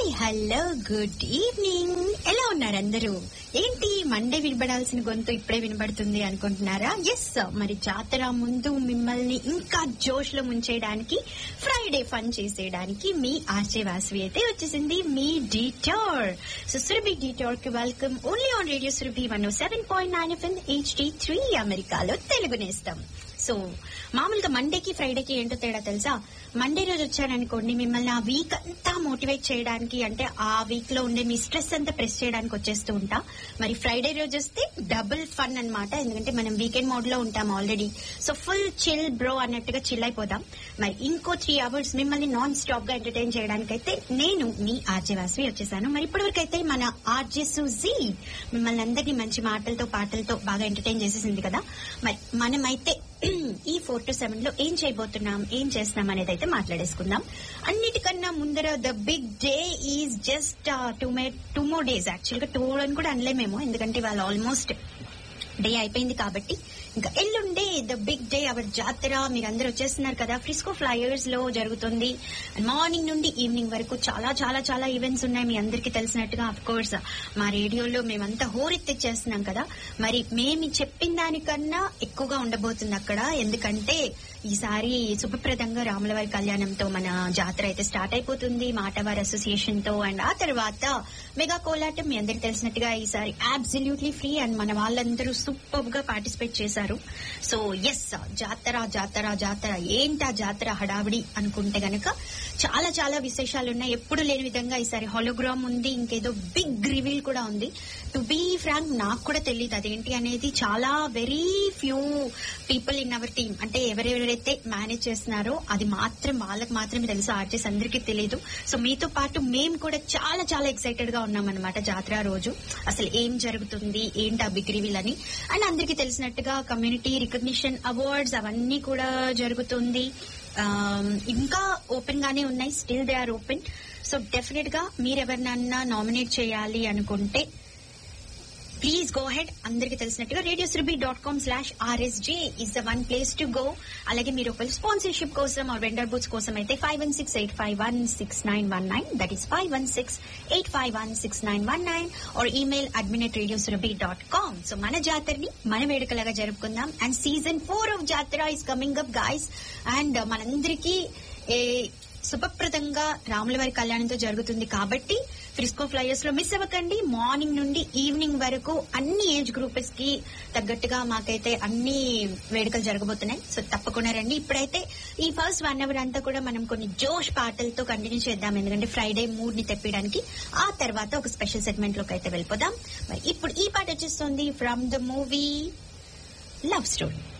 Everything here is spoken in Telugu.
హాయ్ హలో గుడ్ ఈవినింగ్ ఎలా ఉన్నారు అందరూ ఏంటి మండే వినబడాల్సిన గొంతు ఇప్పుడే వినబడుతుంది అనుకుంటున్నారా ఎస్ మరి జాతర ముందు మిమ్మల్ని ఇంకా జోష్ లో ముంచేయడానికి ఫ్రైడే ఫన్ చేసేయడానికి మీ ఆర్చే వాసవి అయితే వచ్చేసింది మీ డీటోర్ సో సురభి డీటోర్ కి welcome only on radio Surabhi one seven point nine F H D three అమెరికాలో తెలుగు నేస్తాం సో మామూలుగా మండేకి ఫ్రైడేకి ఏంటో తేడా తెలుసా మండే రోజు వచ్చారనుకోండి మిమ్మల్ని ఆ వీక్ అంతా మోటివేట్ చేయడానికి అంటే ఆ వీక్ లో ఉండే మీ స్ట్రెస్ అంతా ప్రెస్ చేయడానికి వచ్చేస్తూ ఉంటా మరి ఫ్రైడే రోజు వస్తే డబుల్ ఫన్ అన్నమాట ఎందుకంటే మనం వీకెండ్ మోడ్ లో ఉంటాం already so full chill bro అన్నట్టుగా చిల్ అయిపోదాం మరి ఇంకో త్రీ అవర్స్ మిమ్మల్ని నాన్ స్టాప్ గా ఎంటర్టైన్ చేయడానికైతే నేను మీ ఆర్జే వాసవి వచ్చేసాను మరి ఇప్పటివరకు అయితే మన ఆర్జే సుజీ మిమ్మల్ని అందరినీ మంచి మాటలతో పాటలతో బాగా ఎంటర్టైన్ చేసేసింది కదా మరి మనమైతే ఈ ఫోర్ టు సెవెన్ లో ఏం చేయబోతున్నాం ఏం చేస్తున్నాం అనేది అయితే మాట్లాడేసుకుందాం అన్నిటికన్నా ముందర the big day is just two May two more days actual గా టూ అని కూడా అనలేమేమో ఎందుకంటే వాళ్ళు ఆల్మోస్ట్ డే అయిపోయింది కాబట్టి ఇంకా ఎల్లుండే ద బిగ్ డే అవర్ జాతర మీరందరూ వచ్చేస్తున్నారు కదా ఫ్రిస్కో ఫ్లైయర్స్ లో జరుగుతుంది మార్నింగ్ నుండి ఈవినింగ్ వరకు చాలా చాలా చాలా ఈవెంట్స్ ఉన్నాయి మీ అందరికీ తెలిసినట్టుగా అఫ్ కోర్స్ మా రేడియోలో మేమంతా హోరెత్తిచ్చేస్తున్నాం కదా మరి మేము చెప్పిన దానికన్నా ఎక్కువగా ఉండబోతుంది అక్కడ ఎందుకంటే ఈసారి శుభప్రదంగా రాములవారి కళ్యాణంతో మన జాతర అయితే స్టార్ట్ అయిపోతుంది మాటవారి అసోసియేషన్ తో అండ్ ఆ తర్వాత మెగా కోలాటం మీ అందరికి తెలిసినట్టుగా ఈసారి అబ్సల్యూట్లీ ఫ్రీ అండ్ మన వాళ్ళందరూ సూపర్ గా పార్టిసిపేట్ చేశారు సో ఎస్ జాతర జాతర జాతర ఏంటా జాతర హడావిడి అనుకుంటే గనక చాలా చాలా విశేషాలు ఉన్నాయి ఎప్పుడు లేని విధంగా ఈసారి హోలోగ్రామ్ ఉంది ఇంకేదో బిగ్ రివీల్ కూడా ఉంది టు బీ ఫ్రాంక్ నాకు కూడా తెలియదు అదేంటి అనేది చాలా very few people in our team అంటే ఎవరెవరైతే మేనేజ్ చేస్తున్నారో అది మాత్రం వాళ్ళకి మాత్రమే తెలుసు ఆర్టిస్ట్ అందరికీ తెలియదు సో మీతో పాటు మేము కూడా చాలా చాలా ఎక్సైటెడ్ గా ఉన్నాం అనమాట జాతర రోజు అసలు ఏం జరుగుతుంది ఏంటి ఆ బిగ్ రివీల్ అని అండ్ అందరికీ తెలిసినట్టుగా కమ్యూనిటీ రికగ్నిషన్ అవార్డ్స్ అవన్నీ కూడా జరుగుతుంది ఆమ్, ఇంకా ఓపెన్ గానే ఉన్నాయి still they are open so definite గా మీరు ఎవరినన్నా నామినేట్ చేయాలి అనుకుంటే ప్లీజ్ గో హెడ్ అందరికి తెలిసినట్టుగా radio Surabhi dot com slash R S J is the one place to go అలాగే మీరు ఒక స్పాన్సర్షిప్ కోసం ఆర్ వెండర్ బూత్స్ కోసం అయితే five one six eight five one six nine one nine that is five one six eight five one six nine one nine or email admin at radio Surabhi dot com so మన జాతరని మన వేడుకలాగా జరుపుకుందాం and season four of jatara is coming up guys and మనందరికీ ఏ శుభప్రదంగా రాములవారి కళ్యాణంతో జరుగుతుంది కాబట్టి ఫ్రిస్కో ఫ్లైయర్స్ లో మిస్ అవ్వకండి మార్నింగ్ నుండి ఈవినింగ్ వరకు అన్ని ఏజ్ గ్రూప్స్ కి తగ్గట్టుగా మాకైతే అన్ని వేడుకలు జరగబోతున్నాయి సో తప్పకుండా రండి ఇప్పుడైతే ఈ ఫస్ట్ వన్ అవర్ అంతా కూడా మనం కొన్ని జోష్ పాటలతో కంటిన్యూ చేద్దాం ఎందుకంటే ఫ్రైడే మూడ్ ని తెప్పడానికి ఆ తర్వాత ఒక స్పెషల్ సెగ్మెంట్ లోకి అయితే వెళ్ళిపోదాం మరి ఇప్పుడు ఈ పాట వచ్చేస్తుంది from the movie love story